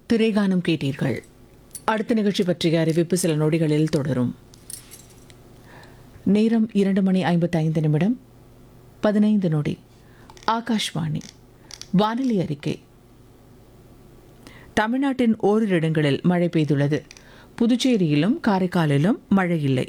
திரைகானம் கேட்டீர்கள் அடுத்த நிகழ்ச்சி பற்றிய அறிவிப்பு சில நொடிகளில் தொடரும் நேரம் இரண்டு மணி ஐம்பத்தைந்து நிமிடம் பதினைந்து நொடி ஆகாஷ்வாணி வானிலை அறிக்கை தமிழ்நாட்டின் ஓரிரு இடங்களில் மழை பெய்துள்ளது புதுச்சேரியிலும் காரைக்காலிலும் மழை இல்லை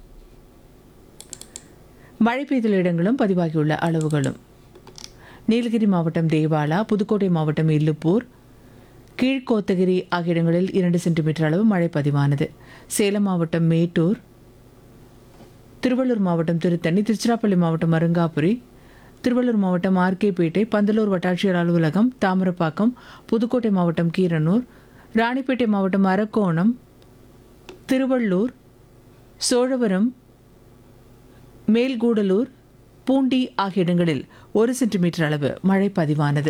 மழை பெய்துள்ள இடங்களும் பதிவாகியுள்ள அளவுகளும் நீலகிரி மாவட்டம் தேவாலா புதுக்கோட்டை மாவட்டம் இல்லுப்பூர் கீழ்கோத்தகிரி ஆகிய இடங்களில் இரண்டு சென்டிமீட்டர் அளவு மழை பதிவானது சேலம் மாவட்டம் மேட்டூர் திருவள்ளூர் மாவட்டம் திருத்தணி திருச்சிராப்பள்ளி மாவட்டம் அருங்காபுரி திருவள்ளூர் மாவட்டம் ஆர்கேபேட்டை பந்தலூர் வட்டாட்சியர் அலுவலகம் தாமிரப்பாக்கம் புதுக்கோட்டை மாவட்டம் கீரனூர் ராணிப்பேட்டை மாவட்டம் அரக்கோணம் திருவள்ளூர் சோழவரம் மேல்கூடலூர் பூண்டி ஆகிய இடங்களில் ஒரு சென்டிமீட்டர் அளவு மழை பதிவானது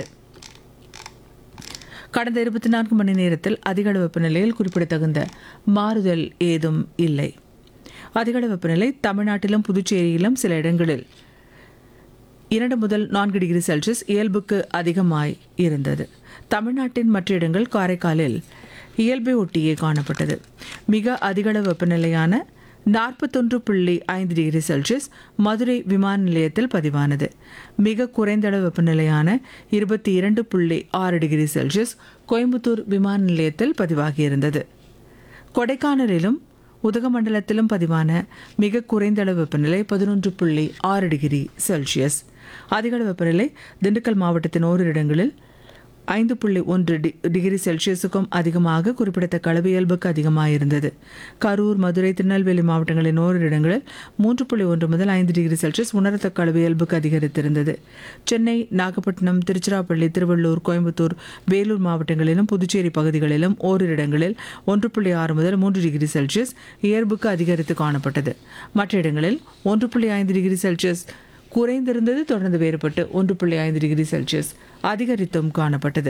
கடந்த இருபத்தி நான்கு மணி நேரத்தில் அதிகளவு வெப்பநிலையில் குறிப்பிடத்தகுந்த மாறுதல் ஏதும் இல்லை அதிகளவு வெப்பநிலை தமிழ்நாட்டிலும் புதுச்சேரியிலும் சில இடங்களில் இரண்டு முதல் நான்கு டிகிரி செல்சியஸ் இயல்புக்கு அதிகமாய் இருந்தது தமிழ்நாட்டின் மற்ற இடங்கள் காரைக்காலில் இயல்பை ஒட்டியே காணப்பட்டது மிக அதிகளவு வெப்பநிலையான நாற்பத்தொன்று புள்ளி ஐந்து டிகிரி செல்சியஸ் மதுரை விமான நிலையத்தில் பதிவானது மிக குறைந்த அளவு வெப்பநிலையான இருபத்தி இரண்டு புள்ளி ஆறு டிகிரி செல்சியஸ் கோயம்புத்தூர் விமான நிலையத்தில் பதிவாகியிருந்தது கொடைக்கானலிலும் உதகமண்டலத்திலும் பதிவான மிக குறைந்த அளவு வெப்பநிலை பதினொன்று புள்ளி ஆறு டிகிரி செல்சியஸ் அதிக அளவு வெப்பநிலை திண்டுக்கல் மாவட்டத்தின் ஓரிரு இடங்களில் ஐந்து புள்ளி ஒன்று டி டிகிரி செல்சியஸுக்கும் அதிகமாக குறிப்பிடத்தக்க அளவு இயல்புக்கு அதிகமாக இருந்தது கரூர் மதுரை திருநெல்வேலி மாவட்டங்களின் ஓரிரு இடங்களில் மூன்று புள்ளி ஒன்று முதல் ஐந்து டிகிரி செல்சியஸ் உணரத்தக்க அளவு இயல்புக்கு அதிகரித்திருந்தது சென்னை நாகப்பட்டினம் திருச்சிராப்பள்ளி திருவள்ளூர் கோயம்புத்தூர் வேலூர் மாவட்டங்களிலும் புதுச்சேரி பகுதிகளிலும் ஓரிரு இடங்களில் ஒன்று புள்ளி ஆறு முதல் மூன்று டிகிரி செல்சியஸ் இயல்புக்கு அதிகரித்து காணப்பட்டது மற்ற இடங்களில் ஒன்று புள்ளி ஐந்து டிகிரி செல்சியஸ் குறைந்திருந்தது தொடர்ந்து வேறுபட்டு ஒன்று புள்ளி ஐந்து டிகிரி செல்சியஸ் அதிகரித்தும் காணப்பட்டது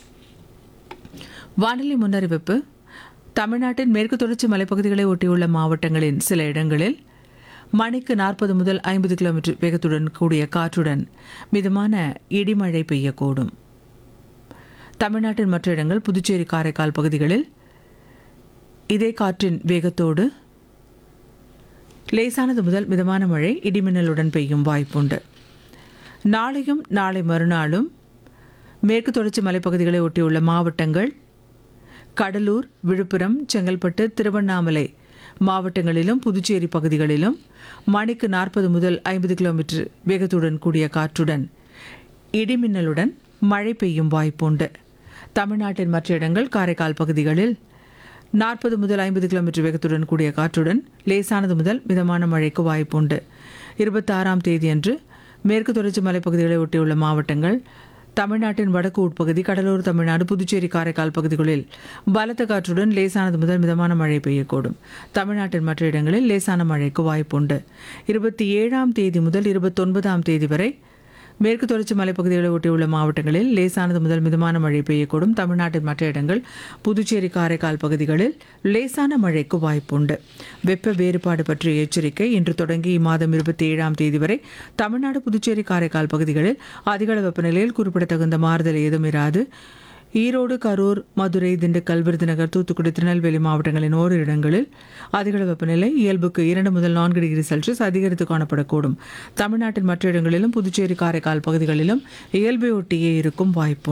வானிலை முன்னறிவிப்பு தமிழ்நாட்டின் மேற்கு தொடர்ச்சி மலைப்பகுதிகளை ஒட்டியுள்ள மாவட்டங்களின் சில இடங்களில் மணிக்கு நாற்பது முதல் ஐம்பது கிலோமீட்டர் வேகத்துடன் கூடிய காற்றுடன் மிதமான இடிமழை பெய்யக்கூடும் தமிழ்நாட்டின் மற்ற இடங்கள் புதுச்சேரி காரைக்கால் பகுதிகளில் இதே காற்றின் வேகத்தோடு லேசானது முதல் மிதமான மழை இடிமின்னலுடன் பெய்யும் வாய்ப்புண்டு நாளையும் நாளை மறுநாளும் மேற்கு தொடர்ச்சி மலைப்பகுதிகளை ஒட்டியுள்ள மாவட்டங்கள் கடலூர் விழுப்புரம் செங்கல்பட்டு திருவண்ணாமலை மாவட்டங்களிலும் புதுச்சேரி பகுதிகளிலும் மணிக்கு நாற்பது முதல் ஐம்பது கிலோமீட்டர் வேகத்துடன் கூடிய காற்றுடன் இடிமின்னலுடன் மழை பெய்யும் வாய்ப்புண்டு தமிழ்நாட்டின் மற்ற இடங்கள் காரைக்கால் பகுதிகளில் நாற்பது முதல் ஐம்பது கிலோமீட்டர் வேகத்துடன் கூடிய காற்றுடன் லேசானது முதல் மிதமான மழைக்கு வாய்ப்புண்டு இருபத்தாறாம் தேதியன்று மேற்கு தொடர்ச்சி மலைப்பகுதிகளை ஒட்டியுள்ள மாவட்டங்கள் தமிழ்நாட்டின் வடக்கு உட்பகுதி கடலூர் தமிழ்நாடு புதுச்சேரி காரைக்கால் பகுதிகளில் பலத்த காற்றுடன் லேசானது முதல் மிதமான மழை பெய்யக்கூடும் தமிழ்நாட்டின் மற்ற இடங்களில் லேசான மழைக்கு வாய்ப்புண்டு இருபத்தி ஏழாம் தேதி முதல் இருபத்தொன்பதாம் தேதி வரை மேற்கு தொடர்ச்சி மலைப்பகுதிகளை ஒட்டியுள்ள மாவட்டங்களில் லேசானது முதல் மிதமான மழை பெய்யக்கூடும் தமிழ்நாட்டின் மற்ற இடங்கள் புதுச்சேரி காரைக்கால் பகுதிகளில் லேசான மழைக்கு வாய்ப்புண்டு வெப்ப வேறுபாடு பற்றிய எச்சரிக்கை இன்று தொடங்கி இம்மாதம் இருபத்தி ஏழாம் தேதி வரை தமிழ்நாடு புதுச்சேரி காரைக்கால் பகுதிகளில் அதிகளவு வெப்பநிலையில் குறிப்பிடத்தகுந்த மாறுதல் ஏதும் இராது ஈரோடு கரூர் மதுரை திண்டுக்கல் விருதுநகர் தூத்துக்குடி திருநெல்வேலி மாவட்டங்களின் ஓரிரு இடங்களில் அதிகளவு வெப்பநிலை இயல்புக்கு இரண்டு முதல் நான்கு டிகிரி செல்சியஸ் அதிகரித்து காணப்படக்கூடும் தமிழ்நாட்டின் மற்ற இடங்களிலும் புதுச்சேரி காரைக்கால் பகுதிகளிலும் இயல்பை ஒட்டியே இருக்கும் வாய்ப்பு